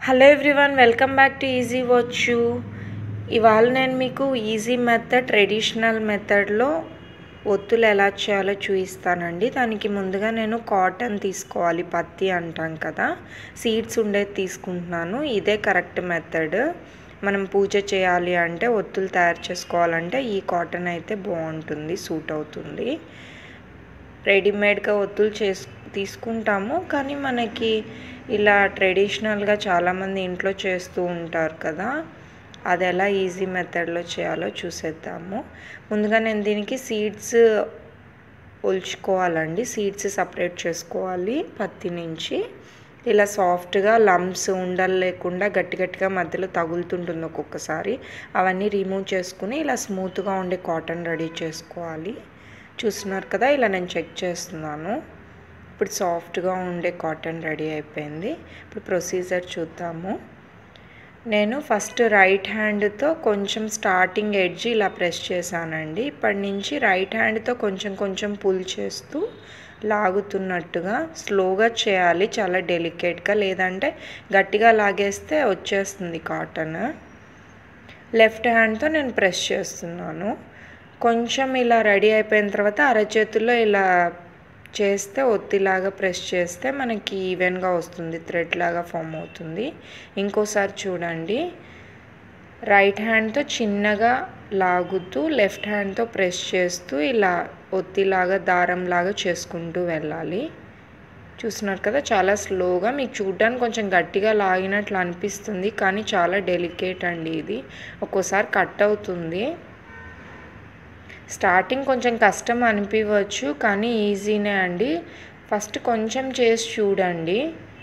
hello everyone welcome back to easy వచ్చు ఇవాళ నేను మీకు ఈజీ మెథడ్ ట్రెడిషనల్ మెథడ్లో ఒత్తులు ఎలా చేయాలో చూపిస్తానండి దానికి ముందుగా నేను కాటన్ తీసుకోవాలి పత్తి అంటాం కదా సీడ్స్ ఉండేది తీసుకుంటున్నాను ఇదే కరెక్ట్ మెథడ్ మనం పూజ చేయాలి అంటే ఒత్తులు తయారు చేసుకోవాలంటే ఈ కాటన్ అయితే బాగుంటుంది సూట్ అవుతుంది రెడీమేడ్గా ఒత్తులు చేసు తీసుకుంటాము కానీ మనకి ఇలా ట్రెడిషనల్గా చాలామంది ఇంట్లో చేస్తూ ఉంటారు కదా అది ఎలా ఈజీ మెథడ్లో చేయాలో చూసేద్దాము ముందుగా నేను దీనికి సీడ్స్ ఒలుచుకోవాలండి సీడ్స్ సపరేట్ చేసుకోవాలి పత్తి నుంచి ఇలా సాఫ్ట్గా లమ్స్ ఉండలు లేకుండా గట్టి గట్టిగా మధ్యలో తగులుతుంటుంది ఒక్కొక్కసారి అవన్నీ రిమూవ్ చేసుకుని ఇలా స్మూత్గా ఉండే కాటన్ రెడీ చేసుకోవాలి చూస్తున్నారు కదా ఇలా నేను చెక్ చేస్తున్నాను ఇప్పుడు సాఫ్ట్గా ఉండే కాటన్ రెడీ అయిపోయింది ఇప్పుడు ప్రొసీజర్ చూద్దాము నేను ఫస్ట్ రైట్ హ్యాండ్తో కొంచెం స్టార్టింగ్ ఎడ్జ్ ఇలా ప్రెస్ చేశానండి ఇప్పటి నుంచి రైట్ హ్యాండ్తో కొంచెం కొంచెం పుల్ చేస్తూ లాగుతున్నట్టుగా స్లోగా చేయాలి చాలా డెలికేట్గా లేదంటే గట్టిగా లాగేస్తే వచ్చేస్తుంది కాటన్ లెఫ్ట్ హ్యాండ్తో నేను ప్రెస్ చేస్తున్నాను కొంచెం ఇలా రెడీ అయిపోయిన తర్వాత అరచేతుల్లో ఇలా చేస్తే ఒత్తిలాగా ప్రెస్ చేస్తే మనకి ఈవెన్గా వస్తుంది థ్రెడ్ లాగా ఫామ్ అవుతుంది ఇంకోసారి చూడండి రైట్ హ్యాండ్తో చిన్నగా లాగుతూ లెఫ్ట్ హ్యాండ్తో ప్రెస్ చేస్తూ ఇలా ఒత్తిలాగా దారంలాగా చేసుకుంటూ వెళ్ళాలి చూస్తున్నారు కదా చాలా స్లోగా మీకు చూడడానికి కొంచెం గట్టిగా లాగినట్లు అనిపిస్తుంది కానీ చాలా డెలికేట్ అండి ఇది ఒక్కోసారి కట్ అవుతుంది స్టార్టింగ్ కొంచెం కష్టం అనిపించవచ్చు కానీ ఈజీనే అండి ఫస్ట్ కొంచెం చేసి చూడండి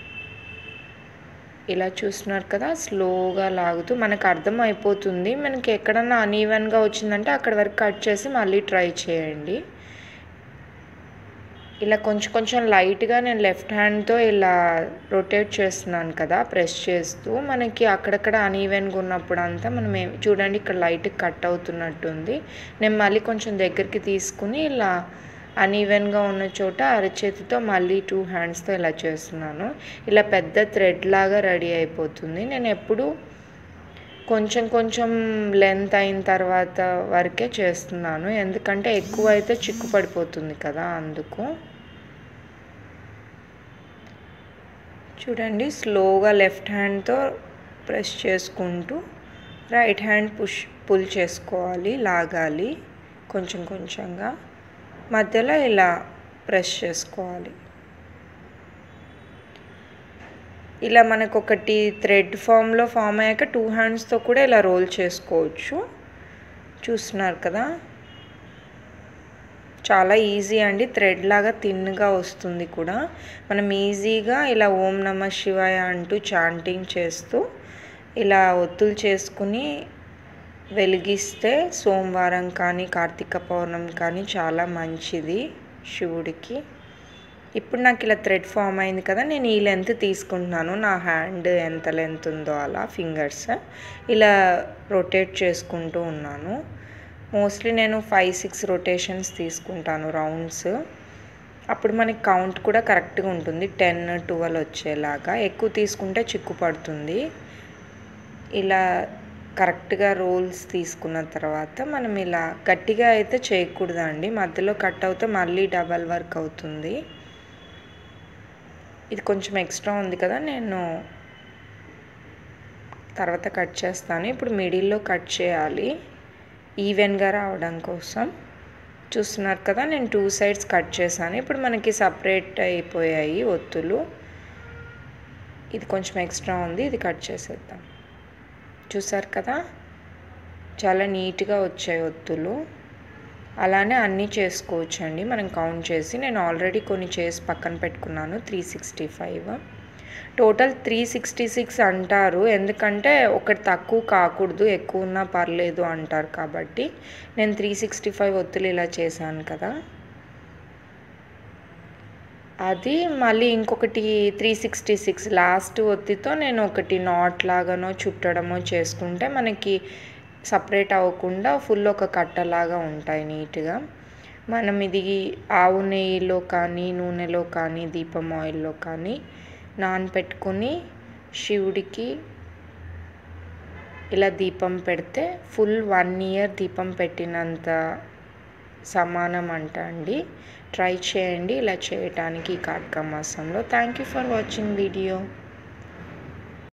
ఇలా చూస్తున్నారు కదా స్లోగా లాగుతూ మనకు అర్థం అయిపోతుంది మనకి ఎక్కడన్నా అన్ఈవెన్గా వచ్చిందంటే అక్కడ వరకు కట్ చేసి మళ్ళీ ట్రై చేయండి ఇలా కొంచెం కొంచెం లైట్గా నేను లెఫ్ట్ హ్యాండ్తో ఇలా రొటేట్ చేస్తున్నాను కదా ప్రెస్ చేస్తూ మనకి అక్కడక్కడ అన్ఈవెన్గా ఉన్నప్పుడు అంతా మనం చూడండి ఇక్కడ లైట్ కట్ అవుతున్నట్టుంది నేను మళ్ళీ కొంచెం దగ్గరికి తీసుకుని ఇలా అన్ఈవెన్గా ఉన్న చోట అరచేతితో మళ్ళీ టూ హ్యాండ్స్తో ఇలా చేస్తున్నాను ఇలా పెద్ద థ్రెడ్ లాగా రెడీ అయిపోతుంది నేను ఎప్పుడు కొంచెం కొంచెం లెంత్ అయిన తర్వాత వరకే చేస్తున్నాను ఎందుకంటే ఎక్కువ అయితే చిక్కు పడిపోతుంది కదా అందుకు చూడండి స్లోగా లెఫ్ట్ హ్యాండ్తో ప్రెస్ చేసుకుంటూ రైట్ హ్యాండ్ పుష్ పుల్ చేసుకోవాలి లాగాలి కొంచెం కొంచెంగా మధ్యలో ఇలా ప్రెస్ చేసుకోవాలి ఇలా మనకు ఒకటి థ్రెడ్ ఫామ్లో ఫామ్ అయ్యాక టూ హ్యాండ్స్తో కూడా ఇలా రోల్ చేసుకోవచ్చు చూస్తున్నారు కదా చాలా ఈజీ అండి థ్రెడ్ లాగా థిన్గా వస్తుంది కూడా మనం ఈజీగా ఇలా ఓం నమ శివాయ అంటూ చాంటింగ్ చేస్తూ ఇలా ఒత్తులు చేసుకుని వెలిగిస్తే సోమవారం కానీ కార్తీక పౌర్ణమి కానీ చాలా మంచిది శివుడికి ఇప్పుడు నాకు ఇలా థ్రెడ్ ఫామ్ అయింది కదా నేను ఈ లెంత్ తీసుకుంటున్నాను నా హ్యాండ్ ఎంత లెంత్ ఉందో అలా ఫింగర్స్ ఇలా రొటేట్ చేసుకుంటూ ఉన్నాను మోస్ట్లీ నేను ఫైవ్ సిక్స్ రొటేషన్స్ తీసుకుంటాను రౌండ్స్ అప్పుడు మనకి కౌంట్ కూడా కరెక్ట్గా ఉంటుంది టెన్ ట్వెల్వ్ వచ్చేలాగా ఎక్కువ తీసుకుంటే చిక్కు పడుతుంది ఇలా కరెక్ట్గా రోల్స్ తీసుకున్న తర్వాత మనం ఇలా గట్టిగా అయితే చేయకూడదండి మధ్యలో కట్ అవుతే మళ్ళీ డబల్ వర్క్ అవుతుంది ఇది కొంచెం ఎక్స్ట్రా ఉంది కదా నేను తర్వాత కట్ చేస్తాను ఇప్పుడు మిడిల్లో కట్ చేయాలి ఈవెన్గా రావడం కోసం చూస్తున్నారు కదా నేను టూ సైడ్స్ కట్ చేశాను ఇప్పుడు మనకి సపరేట్ అయిపోయాయి ఒత్తులు ఇది కొంచెం ఎక్స్ట్రా ఉంది ఇది కట్ చేసేద్దాం చూసారు కదా చాలా నీట్గా వచ్చాయి ఒత్తులు అలానే అన్నీ చేసుకోవచ్చండి మనం కౌంట్ చేసి నేను ఆల్రెడీ కొన్ని చేసి పక్కన పెట్టుకున్నాను three sixty five total three sixty six అంటారు ఎందుకంటే ఒకటి తక్కువ కాకూడదు ఎక్కువ ఉన్నా పర్లేదు అంటారు కాబట్టి నేను త్రీ సిక్స్టీ ఫైవ్ ఒత్తులు ఇలా చేశాను కదా అది మళ్ళీ ఇంకొకటి త్రీ సిక్స్టీ సిక్స్ లాస్ట్ ఒత్తితో నేను ఒకటి నాట్ లాగానో చుట్టడమో చేసుకుంటే మనకి సపరేట్ అవ్వకుండా ఫుల్ ఒక కట్టలాగా ఉంటాయి నీట్గా మనం ఇది ఆవు నెయ్యిలో కానీ నూనెలో కానీ దీపం ఆయిల్లో కానీ నానపెట్టుకుని శివుడికి ఇలా దీపం పెడితే ఫుల్ వన్ ఇయర్ దీపం పెట్టినంత సమానం అంట అండి ట్రై చేయండి ఇలా చేయటానికి ఈ కార్తీక మాసంలో thank you for watching video